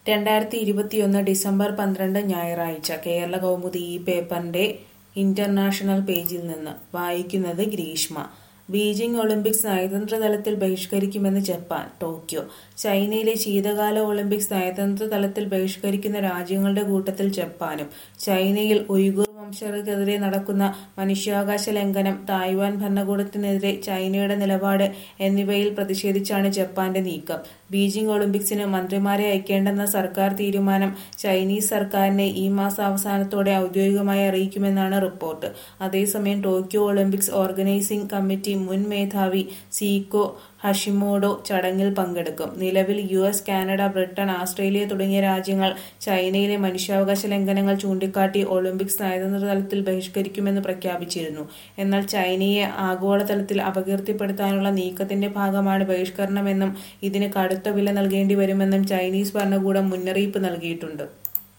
രണ്ടായിരത്തി ഇരുപത്തിയൊന്ന് ഡിസംബർ പന്ത്രണ്ട് ഞായറാഴ്ച കേരള കൗമുദി ഈ പേപ്പറിന്റെ ഇന്റർനാഷണൽ പേജിൽ നിന്ന് വായിക്കുന്നത് ഗ്രീഷ്മ ബീജിംഗ് ഒളിമ്പിക്സ് നയതന്ത്ര തലത്തിൽ ബഹിഷ്കരിക്കുമെന്ന് ജപ്പാൻ ടോക്യോ ചൈനയിലെ ശീതകാല ഒളിമ്പിക്സ് നയതന്ത്ര തലത്തിൽ ബഹിഷ്കരിക്കുന്ന രാജ്യങ്ങളുടെ കൂട്ടത്തിൽ ജപ്പാനും ചൈനയിൽ ഉയ്ഗൂർ വംശജർക്കെതിരെ നടക്കുന്ന മനുഷ്യാവകാശ ലംഘനം തായ്വാൻ ഭരണകൂടത്തിനെതിരെ ചൈനയുടെ നിലപാട് എന്നിവയിൽ പ്രതിഷേധിച്ചാണ് ജപ്പാന്റെ നീക്കം ബീജിംഗ് ഒളിമ്പിക്സിന് മന്ത്രിമാരെ അയക്കേണ്ടെന്ന സർക്കാർ തീരുമാനം ചൈനീസ് സർക്കാരിനെ ഈ മാസം അവസാനത്തോടെ ഔദ്യോഗികമായി അറിയിക്കുമെന്നാണ് റിപ്പോർട്ട് അതേസമയം ടോക്യോ ഒളിമ്പിക്സ് ഓർഗനൈസിംഗ് കമ്മിറ്റി മുൻ മേധാവി സീക്കോ ഹഷിമോഡോ ചടങ്ങിൽ പങ്കെടുക്കും നിലവിൽ U S Canada Britain Australia തുടങ്ങിയ രാജ്യങ്ങൾ ചൈനയിലെ മനുഷ്യാവകാശ ലംഘനങ്ങൾ ചൂണ്ടിക്കാട്ടി ഒളിമ്പിക്സ് നയതന്ത്ര തലത്തിൽ ബഹിഷ്കരിക്കുമെന്ന് പ്രഖ്യാപിച്ചിരുന്നു എന്നാൽ ചൈനയെ ആഗോളതലത്തിൽ അപകീർത്തിപ്പെടുത്താനുള്ള നീക്കത്തിന്റെ ഭാഗമാണ് ബഹിഷ്കരണമെന്നും ഇതിന് കടുത്ത വില നൽകേണ്ടി വരുമെന്നും ചൈനീസ് ഭരണകൂടം മുന്നറിയിപ്പ് നൽകിയിട്ടുണ്ട്